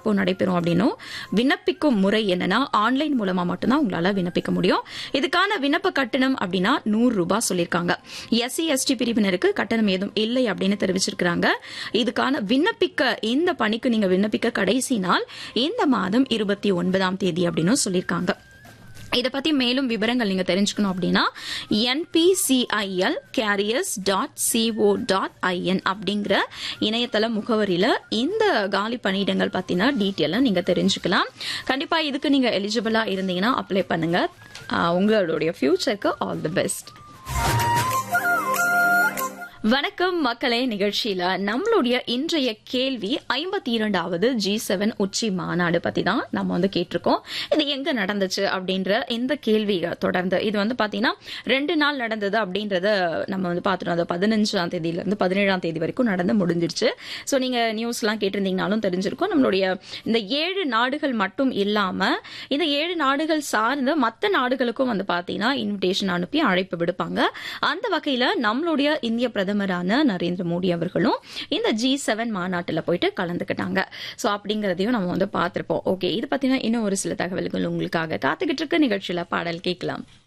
எப்போ நடைபெறும் அப்படின்னும் விண்ணப்பிக்கும் முறை என்னன்னா ஆன்லைன் மூலமா மட்டும்தான் உங்களால விண்ணப்பிக்க முடியும் இதுக்கான விண்ணப்ப கட்டணம் அப்படின்னா நூறு ரூபாய் சொல்லியிருக்காங்க எஸ்சி எஸ்டி பிரிவினருக்கு கட்டணம் ஏதும் இல்லை அப்படின்னு தெரிவிச்சிருக்காங்க இதுக்கான விண்ணப்பிக்க இந்த பணிக்கு நீங்க விண்ணப்பிக்க கடைசி நாள் இந்த மாதம் இருபத்தி ஒன்பதாம் தேதி அப்படின்னு சொல்லியிருக்காங்க இதை பத்தி மேலும் விவரங்கள் நீங்க தெரிஞ்சுக்கணும் அப்படின்னா N P C I L careers dot C O dot I N அப்படிங்கிற இணையதள முகவரியில இந்த காலி பணியிடங்கள் பத்தின டீட்டெயில நீங்க தெரிஞ்சுக்கலாம் கண்டிப்பா இதுக்கு நீங்க எலிஜிபிளா இருந்தீங்கன்னா அப்ளை பண்ணுங்க ஆஹ் உங்களுடைய ஃபியூச்சருக்கு ஆல் தி பெஸ்ட் வணக்கம் மக்களே நிகழ்ச்சியில நம்மளுடைய இன்றைய கேள்வி ஐம்பத்தி இரண்டாவது ஜி செவன் உச்சி மாநாடு பத்தி தான் நம்ம வந்து கேட்டிருக்கோம் இது எங்க நடந்துச்சு அப்படின்ற இந்த கேள்வி தொடர்ந்து இது வந்து பாத்தீங்கன்னா ரெண்டு நாள் நடந்தது அப்படின்றத நம்ம வந்து பாத்துட்டோம் அது பதினஞ்சாம் தேதியில இருந்து பதினேழாம் தேதி வரைக்கும் நடந்து முடிஞ்சிருச்சு சோ நீங்க நியூஸ் எல்லாம் கேட்டிருந்தீங்கனாலும் தெரிஞ்சிருக்கும் நம்மளுடைய இந்த ஏழு நாடுகள் மட்டும் இல்லாம இந்த ஏழு நாடுகள் சார்ந்த மத்த நாடுகளுக்கும் வந்து பாத்தீங்கன்னா இன்விடேஷன் அனுப்பி அழைப்பு விடுப்பாங்க அந்த வகையில நம்மளுடைய இந்திய பிரதமரான நரேந்திர மோடி அவர்களும் இந்த ஜி செவன் மாநாட்டில் போயிட்டு கலந்துக்கிட்டாங்க ஸோ அப்படிங்கறதையும் நம்ம வந்து பார்த்திருப்போம் ஓகே இது பத்தின இன்னும் ஒரு சில தகவல்கள் உங்களுக்காக காத்துக்கிட்டு இருக்க நிகழ்ச்சியில பாடல் கேட்கலாம்